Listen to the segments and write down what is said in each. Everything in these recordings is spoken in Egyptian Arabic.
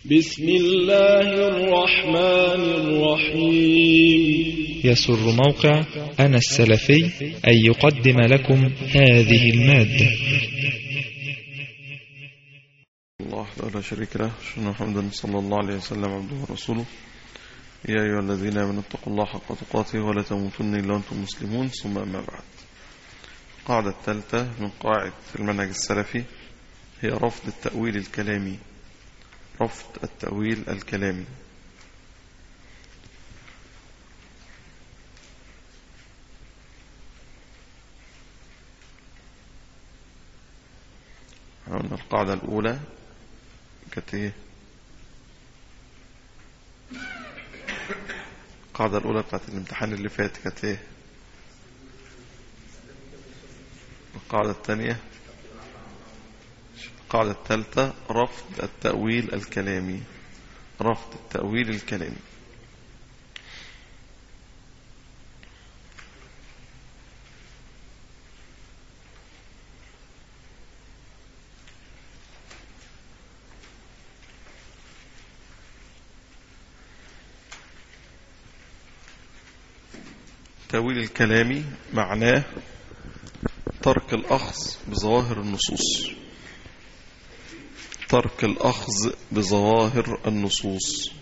بسم الله الرحمن الرحيم يسر موقع أنا السلفي أن يقدم لكم هذه المادة الله لا شريك له شنو محمدا صلى الله عليه وسلم عبده ورسوله يا أيها الذين آمنوا اتقوا الله حق تقاته ولا تموتن إلا وأنتم مسلمون ثم أما بعد القاعدة الثالثة من قواعد المنهج السلفي هي رفض التأويل الكلامي رفض التأويل الكلامي عندنا القاعدة الأولى كانت ايه القاعدة الأولى بتاعت الامتحان اللي فات كانت ايه القاعدة الثانية القاعدة الثالثة رفض التأويل الكلامي رفض التأويل الكلامي التأويل الكلامي معناه ترك الأخذ بظواهر النصوص ترك الأخذ بظواهر النصوص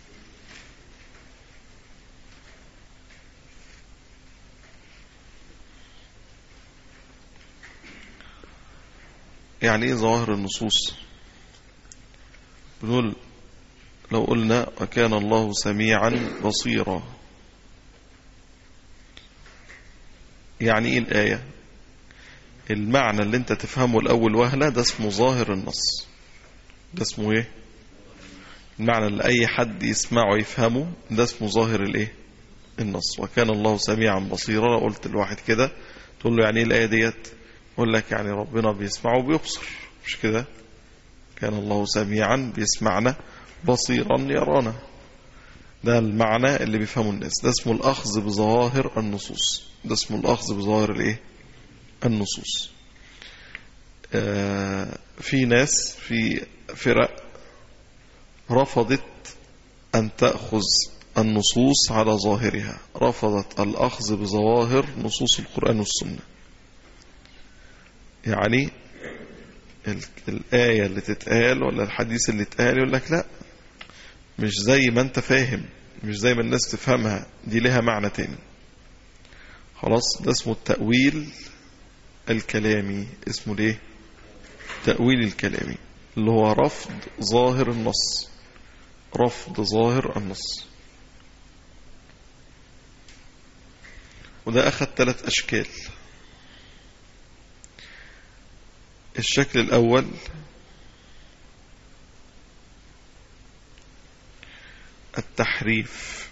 يعني ايه ظواهر النصوص بنقول لو قلنا وكان الله سميعا بصيرا يعني ايه الآية المعنى اللي انت تفهمه الأول وهلة ده اسمه ظاهر النص ده اسمه ايه المعنى اللي أي حد يسمعه يفهمه ده اسمه ظاهر الايه النص وكان الله سميعا بصيرا لو قلت الواحد كده تقول له يعني ايه الآية ديت يقول لك يعني ربنا بيسمعه وبيبصر مش كده كان الله سميعا بيسمعنا بصيرا يرانا ده المعنى اللي بيفهمه الناس ده اسمه الأخذ بظواهر النصوص ده اسمه الأخذ بظواهر الايه النصوص آه في ناس في فرق رفضت أن تأخذ النصوص على ظاهرها رفضت الأخذ بظواهر نصوص القرآن والسنة يعني الآية اللي تتقال ولا الحديث اللي تتقال يقول لك لا مش زي ما انت فاهم مش زي ما الناس تفهمها دي لها معنى تاني خلاص ده اسمه التأويل الكلامي اسمه ليه التأويل الكلامي اللي هو رفض ظاهر النص رفض ظاهر النص وده أخذ ثلاث أشكال الشكل الأول التحريف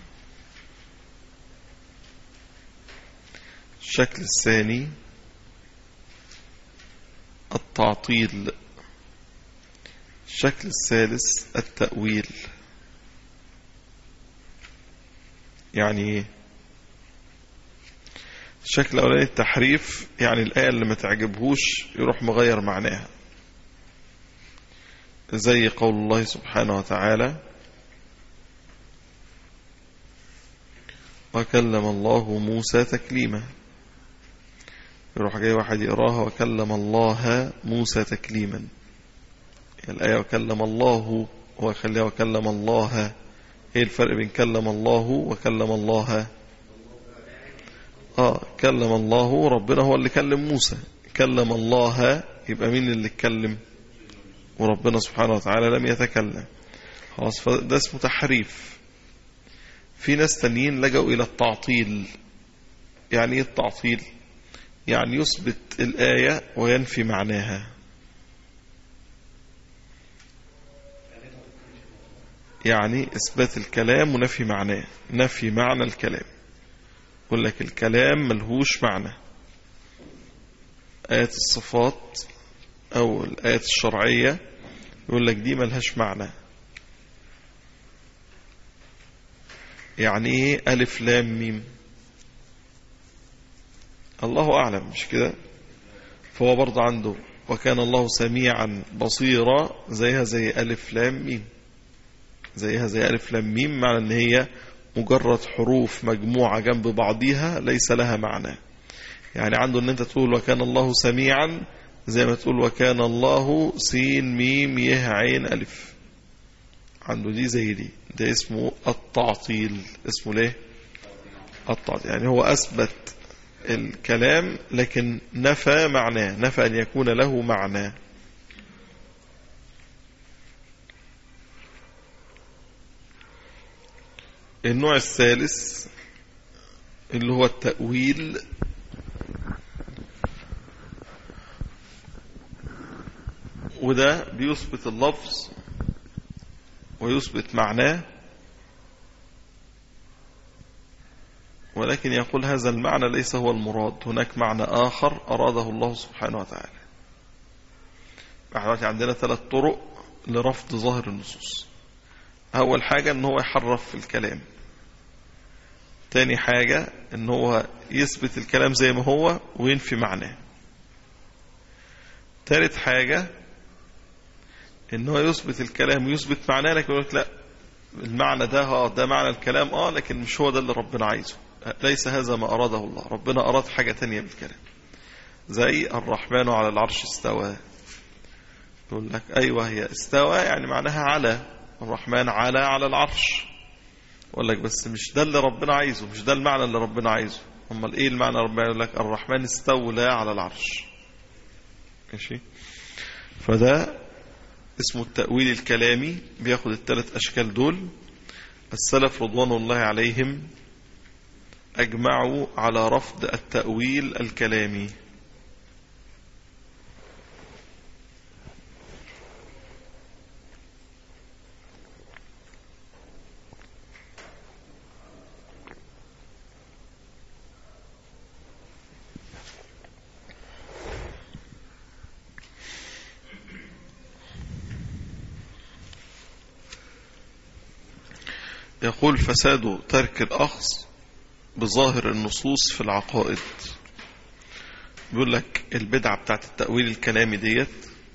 الشكل الثاني التعطيل الشكل الثالث التأويل يعني ايه الشكل الأولاني التحريف يعني الآية اللي ما تعجبهوش يروح مغير معناها زي قول الله سبحانه وتعالى وكلم الله موسى تكليما يروح جاي واحد يقراها وكلم الله موسى تكليما الآية وكلم الله هو يخليها وكلم الله ايه الفرق بين كلم الله وكلم الله اه كلم الله ربنا هو اللي كلم موسى كلم الله يبقى مين اللي اتكلم وربنا سبحانه وتعالى لم يتكلم خلاص فده اسمه تحريف في ناس تانيين لجأوا إلى التعطيل يعني ايه التعطيل يعني يثبت الآية وينفي معناها يعني إثبات الكلام ونفي معناه نفي معنى الكلام يقول لك الكلام ملهوش معنى آيات الصفات أو الآيات الشرعية يقول لك دي ملهاش معنى يعني ايه ألف لام ميم الله أعلم مش كده فهو برضه عنده وكان الله سميعا بصيرا زيها زي ألف لام ميم زيها زي ألف لام ميم معنى أن هي مجرد حروف مجموعة جنب بعضيها ليس لها معنى يعني عنده أن أنت تقول وكان الله سميعا زي ما تقول وكان الله سين ميم يه عين ألف عنده دي زي دي ده اسمه التعطيل اسمه ليه التعطيل يعني هو أثبت الكلام لكن نفى معناه نفى أن يكون له معنى النوع الثالث اللي هو التأويل وده بيثبت اللفظ ويثبت معناه ولكن يقول هذا المعنى ليس هو المراد هناك معنى آخر أراده الله سبحانه وتعالى احنا عندنا ثلاث طرق لرفض ظاهر النصوص أول حاجة أن هو يحرف في الكلام تاني حاجة أن هو يثبت الكلام زي ما هو وينفي معناه تالت حاجة ان هو يثبت الكلام ويثبت معناه لكن يقول لك لا المعنى ده اه ده معنى الكلام اه لكن مش هو ده اللي ربنا عايزه ليس هذا ما أراده الله ربنا أراد حاجة تانية بالكلام زي الرحمن على العرش استوى يقول لك أيوة هي استوى يعني معناها على الرحمن على على العرش يقول لك بس مش ده اللي ربنا عايزه مش ده المعنى اللي ربنا عايزه امال ايه المعنى ربنا يقول لك الرحمن استولى على العرش ماشي فده اسمه التأويل الكلامي بياخد الثلاث أشكال دول السلف رضوان الله عليهم أجمعوا على رفض التأويل الكلامي يقول فساد ترك الأخذ بظاهر النصوص في العقائد بيقول لك البدعة بتاعت التأويل الكلامي ديت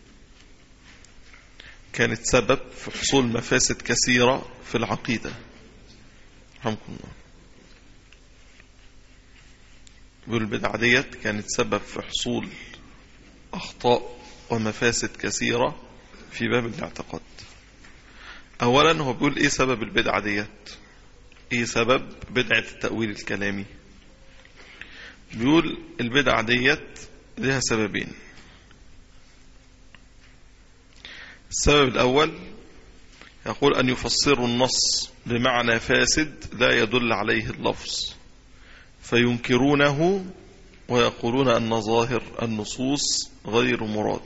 كانت سبب في حصول مفاسد كثيرة في العقيدة رحمكم الله بيقول البدعة ديت كانت سبب في حصول أخطاء ومفاسد كثيرة في باب الاعتقاد اولا هو بيقول ايه سبب البدعة ديت ايه سبب بدعة التأويل الكلامي بيقول البدعة ديت لها سببين السبب الاول يقول ان يفسروا النص بمعنى فاسد لا يدل عليه اللفظ فينكرونه ويقولون ان ظاهر النصوص غير مراد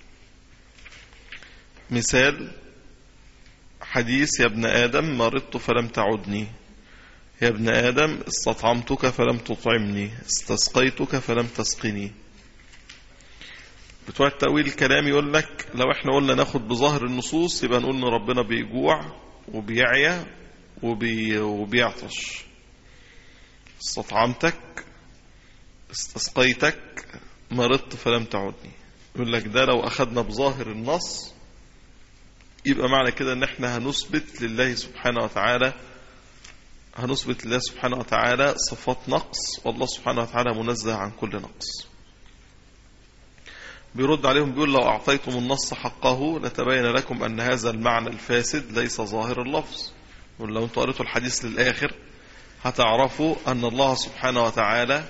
مثال حديث يا ابن آدم مرضت فلم تعدني يا ابن آدم استطعمتك فلم تطعمني استسقيتك فلم تسقني بتوع التأويل الكلام يقول لك لو احنا قلنا ناخد بظاهر النصوص يبقى نقول ان ربنا بيجوع وبيعيا وبي وبيعطش استطعمتك استسقيتك مرضت فلم تعدني يقول لك ده لو أخذنا بظاهر النص يبقى معنى كده ان احنا هنثبت لله سبحانه وتعالى هنثبت لله سبحانه وتعالى صفات نقص والله سبحانه وتعالى منزه عن كل نقص بيرد عليهم بيقول لو أعطيتم النص حقه لتبين لكم أن هذا المعنى الفاسد ليس ظاهر اللفظ لو انتوا قريتوا الحديث للآخر هتعرفوا أن الله سبحانه وتعالى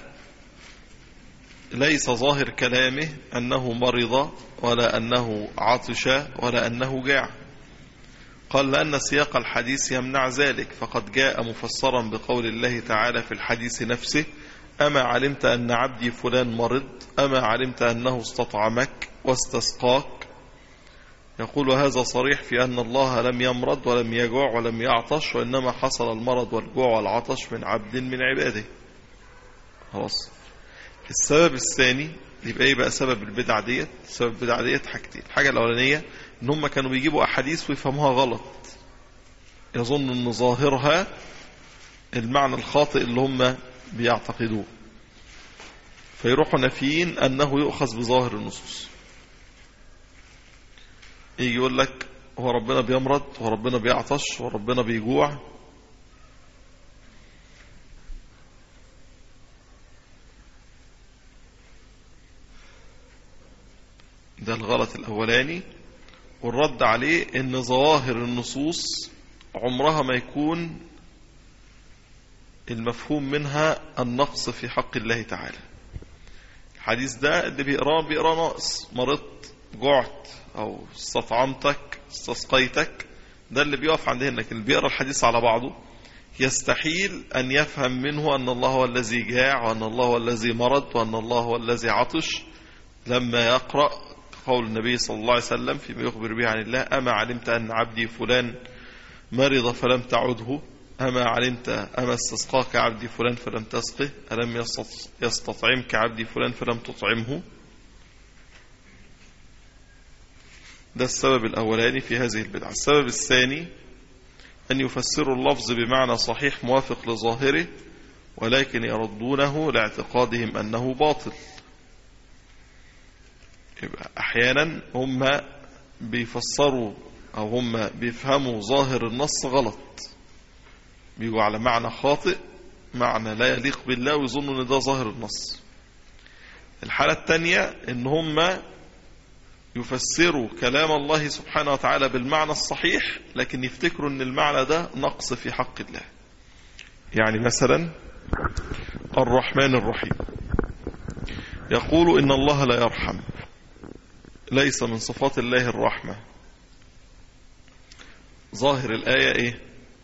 ليس ظاهر كلامه أنه مرض ولا أنه عطش ولا أنه جاع قال لأن سياق الحديث يمنع ذلك فقد جاء مفسرا بقول الله تعالى في الحديث نفسه أما علمت أن عبدي فلان مرض أما علمت أنه استطعمك واستسقاك يقول هذا صريح في أن الله لم يمرض ولم يجوع ولم يعطش وإنما حصل المرض والجوع والعطش من عبد من عباده خلاص السبب الثاني يبقى ايه بقى سبب البدعة ديت سبب البدعة ديت حاجتين الحاجة الأولانية ان هم كانوا بيجيبوا أحاديث ويفهموها غلط يظن ان ظاهرها المعنى الخاطئ اللي هم بيعتقدوه فيروحوا نافيين أنه يؤخذ بظاهر النصوص يجي يقول لك هو ربنا بيمرض هو ربنا بيعطش هو ربنا بيجوع ده الغلط الأولاني والرد عليه ان ظواهر النصوص عمرها ما يكون المفهوم منها النقص في حق الله تعالى الحديث ده اللي بيقراه بيقراه ناقص مرضت جعت او استطعمتك استسقيتك ده اللي بيقف عند هنا لكن اللي بيقرا الحديث على بعضه يستحيل أن يفهم منه أن الله هو الذي جاع وأن الله هو الذي مرض وأن الله هو الذي عطش لما يقرأ قول النبي صلى الله عليه وسلم فيما يخبر به عن الله أما علمت أن عبدي فلان مرض فلم تعده أما علمت أما استسقاك عبدي فلان فلم تسقه ألم يستطعمك عبدي فلان فلم تطعمه ده السبب الأولاني في هذه البدعة السبب الثاني أن يفسروا اللفظ بمعنى صحيح موافق لظاهره ولكن يردونه لاعتقادهم أنه باطل يبقى أحيانا هم بيفسروا أو هم بيفهموا ظاهر النص غلط بيجوا على معنى خاطئ معنى لا يليق بالله ويظنوا ان ده ظاهر النص الحالة الثانية ان هم يفسروا كلام الله سبحانه وتعالى بالمعنى الصحيح لكن يفتكروا ان المعنى ده نقص في حق الله يعني مثلا الرحمن الرحيم يقول ان الله لا يرحم ليس من صفات الله الرحمة ظاهر الآية ايه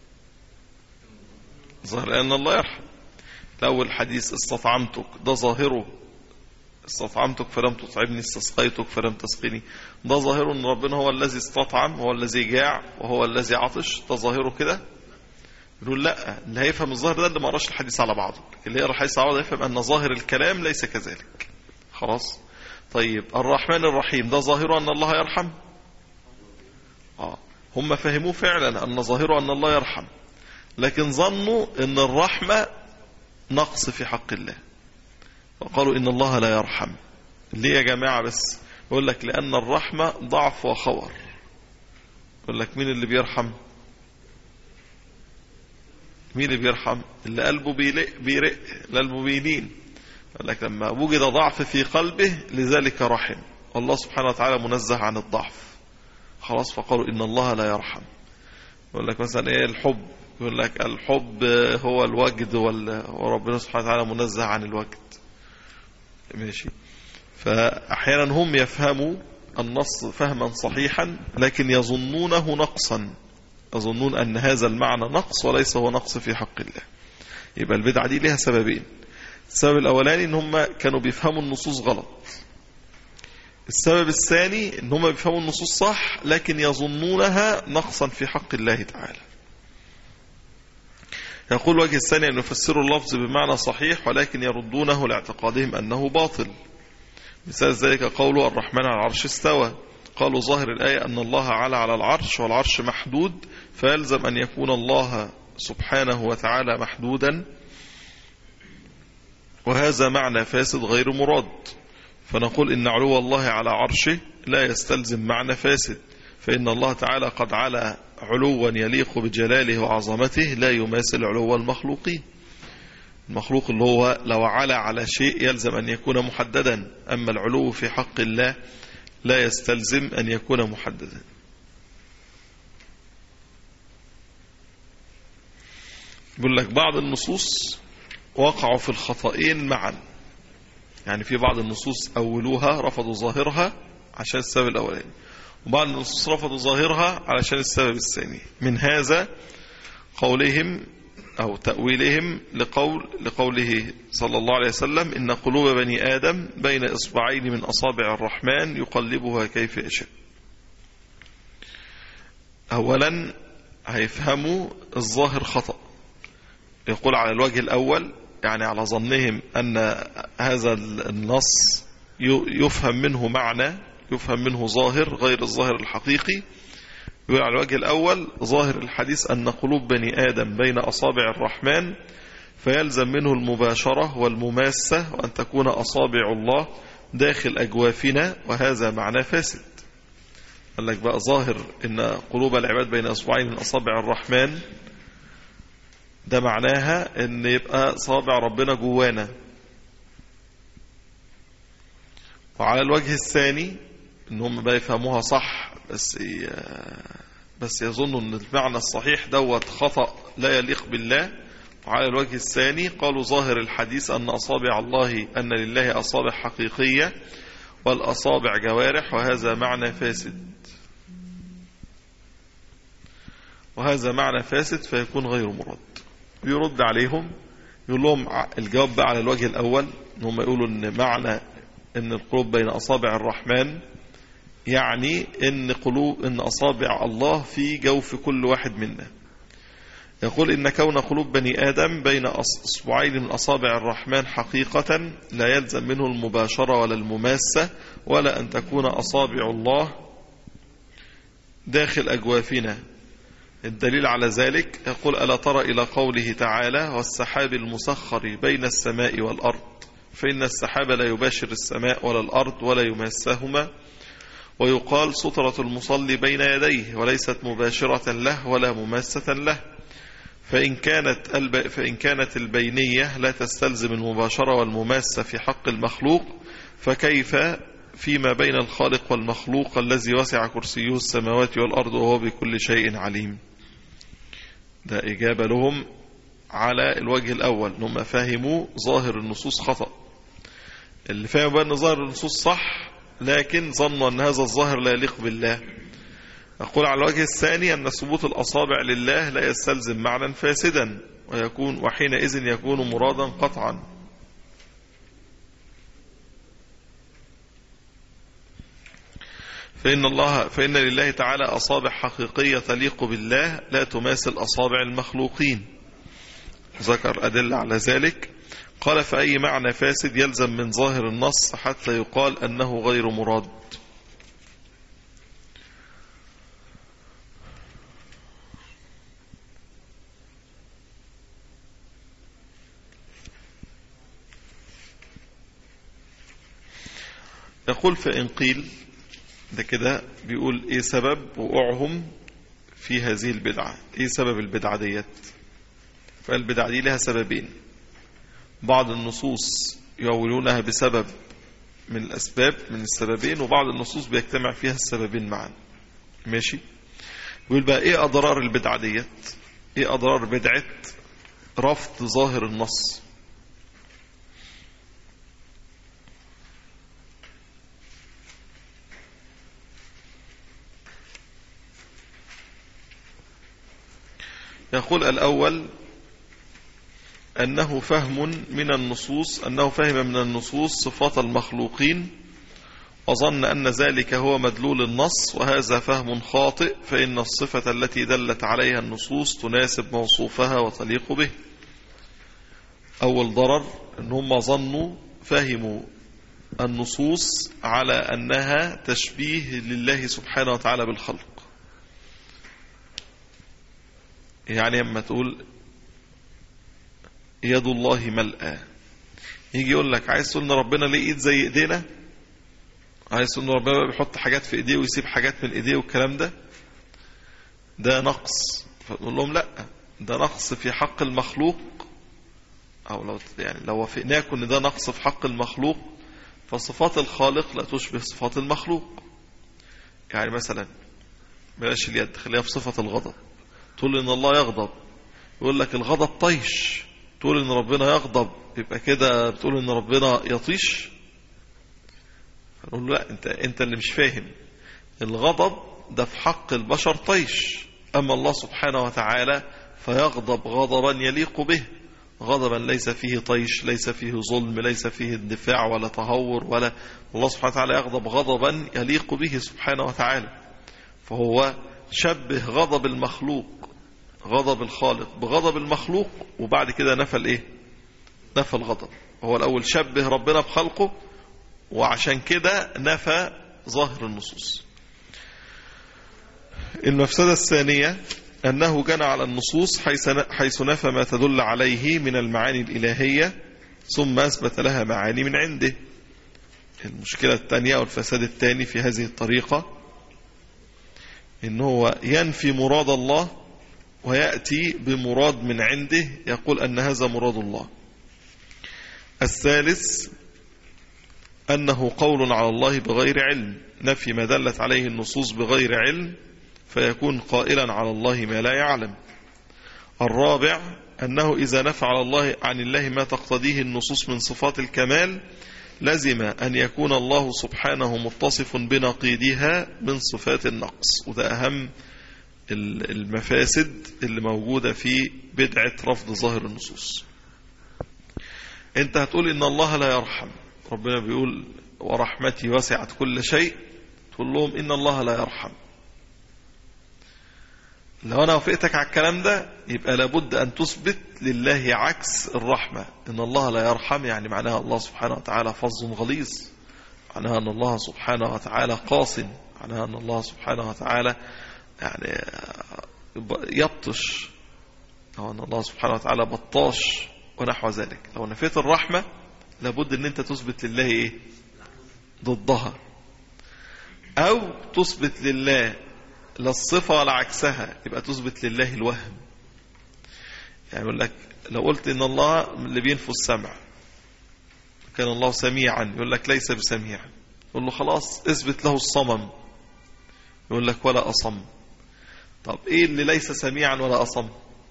ظاهر أن الله يرحم الأول حديث استطعمتك ده ظاهره استطعمتك فلم تطعمني استسقيتك فلم تسقني ده ظاهره ان ربنا هو الذي استطعم هو الذي جاع وهو الذي عطش ده ظاهره كده يقول لا اللي هيفهم الظاهر ده اللي ما قراش الحديث على بعضه اللي يقرا الحديث على بعضه يفهم ان ظاهر الكلام ليس كذلك خلاص طيب الرحمن الرحيم ده ظاهره ان الله يرحم اه هم فهموه فعلا ان ظاهره ان الله يرحم لكن ظنوا ان الرحمة نقص في حق الله وقالوا ان الله لا يرحم ليه يا جماعة بس يقول لك لان الرحمة ضعف وخور يقول لك مين اللي بيرحم مين اللي بيرحم اللي قلبه بيرق بيرق اللي قلبه بيلين يقول لك لما وجد ضعف في قلبه لذلك رحم والله سبحانه وتعالى منزه عن الضعف خلاص فقالوا ان الله لا يرحم يقول لك مثلا ايه الحب يقول لك الحب هو الوجد وربنا سبحانه وتعالى منزه عن الوجد ماشي فأحيانا هم يفهموا النص فهما صحيحا لكن يظنونه نقصا يظنون أن هذا المعنى نقص وليس هو نقص في حق الله يبقى البدعة دي لها سببين السبب الأولاني ان هم كانوا بيفهموا النصوص غلط السبب الثاني ان هم بيفهموا النصوص صح لكن يظنونها نقصا في حق الله تعالى يقول وجه الثاني أن يفسروا اللفظ بمعنى صحيح ولكن يردونه لاعتقادهم أنه باطل مثال ذلك قوله الرحمن على العرش استوى قالوا ظاهر الآية أن الله على على العرش والعرش محدود فيلزم أن يكون الله سبحانه وتعالى محدودا وهذا معنى فاسد غير مراد فنقول إن علو الله على عرشه لا يستلزم معنى فاسد فإن الله تعالى قد على علوا يليق بجلاله وعظمته لا يماثل علو المخلوقين المخلوق اللي هو لو على على شيء يلزم أن يكون محددا أما العلو في حق الله لا يستلزم أن يكون محددا يقول لك بعض النصوص وقعوا في الخطأين معا يعني في بعض النصوص أولوها رفضوا ظاهرها عشان السبب الأولاني وبعض النصوص رفضوا ظاهرها علشان السبب الثاني من هذا قولهم أو تأويلهم لقول لقوله صلى الله عليه وسلم إن قلوب بني آدم بين إصبعين من أصابع الرحمن يقلبها كيف يشاء أولا هيفهموا الظاهر خطأ يقول على الوجه الأول يعني على ظنهم أن هذا النص يفهم منه معنى يفهم منه ظاهر غير الظاهر الحقيقي يقول على الوجه الأول ظاهر الحديث أن قلوب بني آدم بين أصابع الرحمن فيلزم منه المباشرة والمماسة وأن تكون أصابع الله داخل أجوافنا وهذا معنى فاسد قال لك بقى ظاهر ان قلوب العباد بين اصبعين من اصابع الرحمن ده معناها ان يبقى صابع ربنا جوانا وعلى الوجه الثاني ان هم بقى يفهموها صح بس بس يظنوا ان المعنى الصحيح دوت خطأ لا يليق بالله وعلى الوجه الثاني قالوا ظاهر الحديث أن أصابع الله أن لله أصابع حقيقية والأصابع جوارح وهذا معنى فاسد وهذا معنى فاسد فيكون غير مراد ويرد عليهم يقول لهم الجواب بقى على الوجه الأول ان هم يقولوا ان معنى ان القلوب بين أصابع الرحمن يعني ان قلوب ان أصابع الله في جوف كل واحد منا يقول إن كون قلوب بني آدم بين أصبعين من أصابع الرحمن حقيقة لا يلزم منه المباشرة ولا المماسة ولا أن تكون أصابع الله داخل أجوافنا الدليل على ذلك يقول ألا ترى إلى قوله تعالى والسحاب المسخر بين السماء والأرض فإن السحاب لا يباشر السماء ولا الأرض ولا يماسهما ويقال سطرة المصلي بين يديه وليست مباشرة له ولا مماسة له فإن كانت الب... فإن كانت البينية لا تستلزم المباشرة والمماسة في حق المخلوق فكيف فيما بين الخالق والمخلوق الذي وسع كرسيه السماوات والأرض وهو بكل شيء عليم ده إجابة لهم على الوجه الأول هم فهموا ظاهر النصوص خطأ اللي فهموا بأن ظاهر النصوص صح لكن ظنوا أن هذا الظاهر لا يليق بالله أقول على الوجه الثاني أن ثبوت الأصابع لله لا يستلزم معنى فاسدا ويكون وحينئذ يكون مرادا قطعا فإن الله فإن لله تعالى أصابع حقيقية تليق بالله لا تماثل أصابع المخلوقين ذكر أدلة على ذلك قال فأي معنى فاسد يلزم من ظاهر النص حتى يقال أنه غير مراد يقول فإن قيل ده كده بيقول ايه سبب وقوعهم في هذه البدعة ايه سبب البدعة ديت فالبدعة دي لها سببين بعض النصوص يولونها بسبب من الأسباب من السببين وبعض النصوص بيجتمع فيها السببين معا ماشي بيقول بقى ايه أضرار البدعة ديت ايه أضرار بدعة رفض ظاهر النص يقول الأول أنه فهم من النصوص أنه فهم من النصوص صفات المخلوقين وظن أن ذلك هو مدلول النص وهذا فهم خاطئ فإن الصفة التي دلت عليها النصوص تناسب موصوفها وتليق به أول ضرر أن هم ظنوا فهموا النصوص على أنها تشبيه لله سبحانه وتعالى بالخلق يعني اما تقول يد الله ملأى يجي يقول لك عايز تقول ان ربنا ليه ايد زي ايدينا عايز تقول ان ربنا بيحط حاجات في ايديه ويسيب حاجات من ايديه والكلام ده ده نقص فنقول لهم لا ده نقص في حق المخلوق او لو يعني لو وافقناكم ان ده نقص في حق المخلوق فصفات الخالق لا تشبه صفات المخلوق يعني مثلا بلاش اليد خليها في صفة الغضب تقول ان الله يغضب يقول لك الغضب طيش تقول ان ربنا يغضب يبقى كده بتقول ان ربنا يطيش نقول لا انت انت اللي مش فاهم الغضب ده في حق البشر طيش اما الله سبحانه وتعالى فيغضب غضبا يليق به غضبا ليس فيه طيش ليس فيه ظلم ليس فيه اندفاع ولا تهور ولا الله سبحانه وتعالى يغضب غضبا يليق به سبحانه وتعالى فهو شبه غضب المخلوق غضب الخالق بغضب المخلوق وبعد كده نفى الايه نفى الغضب هو الاول شبه ربنا بخلقه وعشان كده نفى ظاهر النصوص المفسدة الثانية أنه جنى على النصوص حيث حيث نفى ما تدل عليه من المعاني الإلهية ثم أثبت لها معاني من عنده المشكلة الثانية أو الفساد الثاني في هذه الطريقة إن هو ينفي مراد الله ويأتي بمراد من عنده يقول أن هذا مراد الله الثالث أنه قول على الله بغير علم نفي ما دلت عليه النصوص بغير علم فيكون قائلا على الله ما لا يعلم الرابع أنه إذا نفع على الله عن الله ما تقتضيه النصوص من صفات الكمال لزم أن يكون الله سبحانه متصف بنقيضها من صفات النقص وده أهم المفاسد اللي موجودة في بدعة رفض ظاهر النصوص انت هتقول ان الله لا يرحم ربنا بيقول ورحمتي وسعت كل شيء تقول لهم ان الله لا يرحم لو انا وافقتك على الكلام ده يبقى لابد ان تثبت لله عكس الرحمة ان الله لا يرحم يعني معناها الله سبحانه وتعالى فظ غليظ معناها ان الله سبحانه وتعالى قاس معناها ان الله سبحانه وتعالى يعني يبطش أو أن الله سبحانه وتعالى بطاش ونحو ذلك لو نفيت الرحمة لابد أن أنت تثبت لله إيه ضدها أو تثبت لله لا الصفة ولا عكسها يبقى تثبت لله الوهم يعني يقول لك لو قلت إن الله اللي بينفو السمع كان الله سميعا يقول لك ليس بسميع يقول له خلاص اثبت له الصمم يقول لك ولا أصم طب ايه اللي ليس سميعا ولا أصم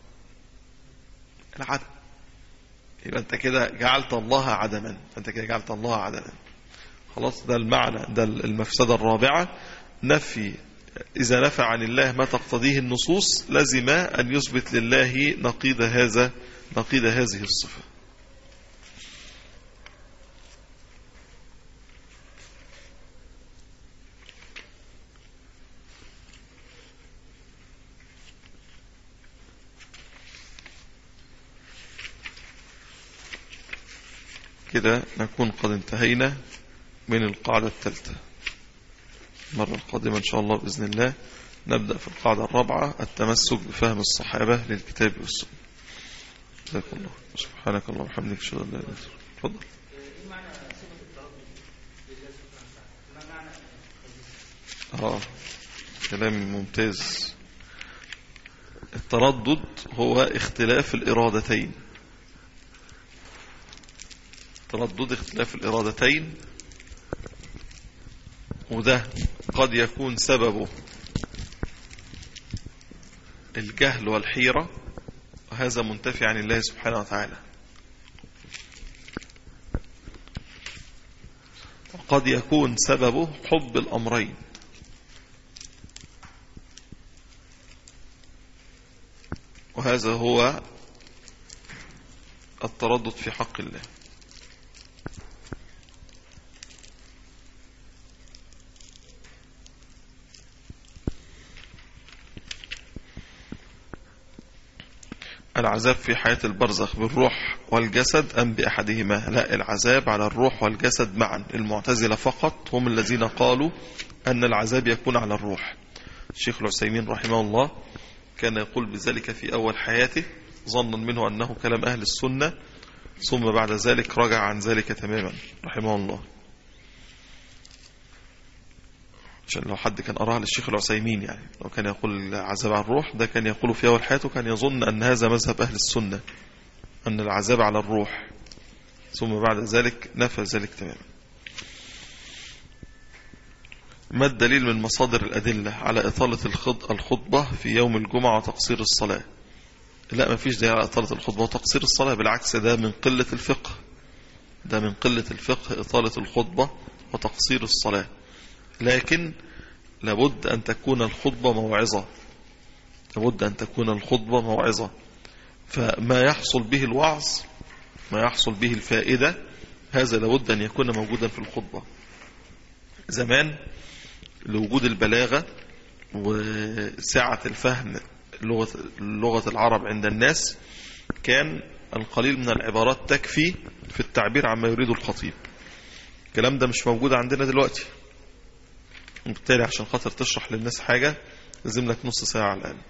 العدم يبقى انت كده جعلت الله عدما انت كده جعلت الله عدما خلاص ده المعنى ده المفسدة الرابعة نفي إذا نفى عن الله ما تقتضيه النصوص لزم أن يثبت لله نقيض هذا نقيض هذه الصفة كده نكون قد انتهينا من القاعدة الثالثة المرة القادمة إن شاء الله بإذن الله نبدأ في القاعدة الرابعة التمسك بفهم الصحابة للكتاب والسنة جزاك الله سبحانك اللهم وبحمدك اشهد ان لا اله الا انت اتفضل اه كلام ممتاز التردد هو اختلاف الإرادتين تردد اختلاف الإرادتين وده قد يكون سببه الجهل والحيرة وهذا منتفي عن الله سبحانه وتعالى وقد يكون سببه حب الأمرين وهذا هو التردد في حق الله العذاب في حياة البرزخ بالروح والجسد أم بأحدهما لا العذاب على الروح والجسد معا المعتزلة فقط هم الذين قالوا أن العذاب يكون على الروح الشيخ العسيمين رحمه الله كان يقول بذلك في أول حياته ظنا منه أنه كلام أهل السنة ثم بعد ذلك رجع عن ذلك تماما رحمه الله عشان لو حد كان أراها للشيخ العسيمين يعني لو كان يقول عذاب على الروح ده كان يقول في أول حياته كان يظن أن هذا مذهب أهل السنة أن العذاب على الروح ثم بعد ذلك نفى ذلك تماما ما الدليل من مصادر الأدلة على إطالة الخطبة في يوم الجمعة وتقصير الصلاة لا ما فيش دليل على إطالة الخطبة وتقصير الصلاة بالعكس ده من قلة الفقه ده من قلة الفقه إطالة الخطبة وتقصير الصلاة لكن لابد أن تكون الخطبة موعظة لابد أن تكون الخطبة موعظة فما يحصل به الوعظ ما يحصل به الفائدة هذا لابد أن يكون موجودا في الخطبة زمان لوجود البلاغة وسعة الفهم لغة, لغة العرب عند الناس كان القليل من العبارات تكفي في التعبير عما يريد الخطيب الكلام ده مش موجود عندنا دلوقتي وبالتالي عشان خاطر تشرح للناس حاجة لازم لك نص ساعة على الأقل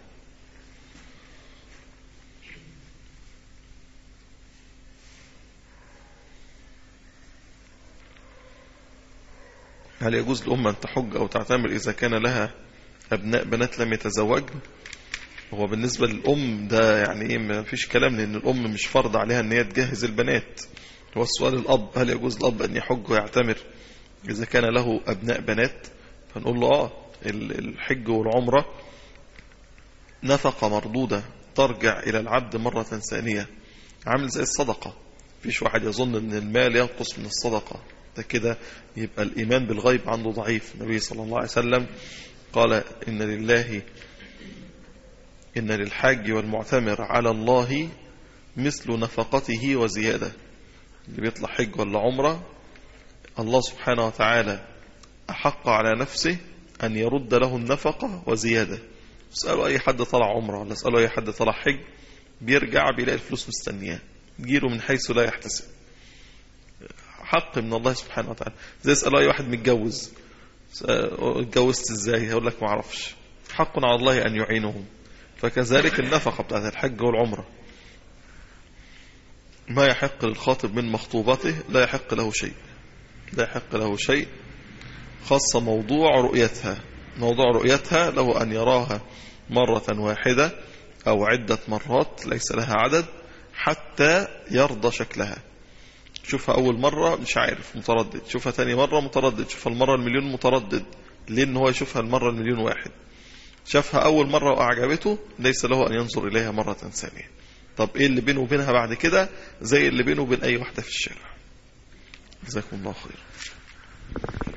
هل يجوز لأمة أن تحج أو تعتمر إذا كان لها أبناء بنات لم يتزوجن هو بالنسبة للأم ده يعني إيه ما فيش كلام لأن الأم مش فرض عليها أن هي تجهز البنات هو السؤال الأب هل يجوز الأب أن يحج ويعتمر إذا كان له أبناء بنات فنقول له آه الحج والعمرة نفقة مردودة ترجع إلى العبد مرة ثانية عامل زي الصدقة فيش واحد يظن أن المال ينقص من الصدقة ده كده يبقى الإيمان بالغيب عنده ضعيف النبي صلى الله عليه وسلم قال إن لله إن للحاج والمعتمر على الله مثل نفقته وزيادة اللي بيطلع حج ولا عمرة الله سبحانه وتعالى أحق على نفسه أن يرد له النفقة وزيادة اسألوا أي حد طلع عمرة ولا اسألوا أي حد طلع حج بيرجع بيلاقي الفلوس مستنياه تجيله من حيث لا يحتسب حق من الله سبحانه وتعالى زي اسألوا أي واحد متجوز اتجوزت ازاي هقول لك ما اعرفش حق على الله أن يعينهم فكذلك النفقة بتاعت الحج والعمرة ما يحق للخاطب من مخطوبته لا يحق له شيء لا يحق له شيء خاصة موضوع رؤيتها موضوع رؤيتها له أن يراها مرة واحدة أو عدة مرات ليس لها عدد حتى يرضى شكلها شوفها أول مرة مش عارف متردد شوفها تاني مرة متردد شوفها المرة المليون متردد ليه ان هو يشوفها المرة المليون واحد شافها أول مرة وأعجبته ليس له أن ينظر إليها مرة ثانية طب إيه اللي بينه وبينها بعد كده زي اللي بينه وبين أي واحدة في الشارع جزاكم الله خير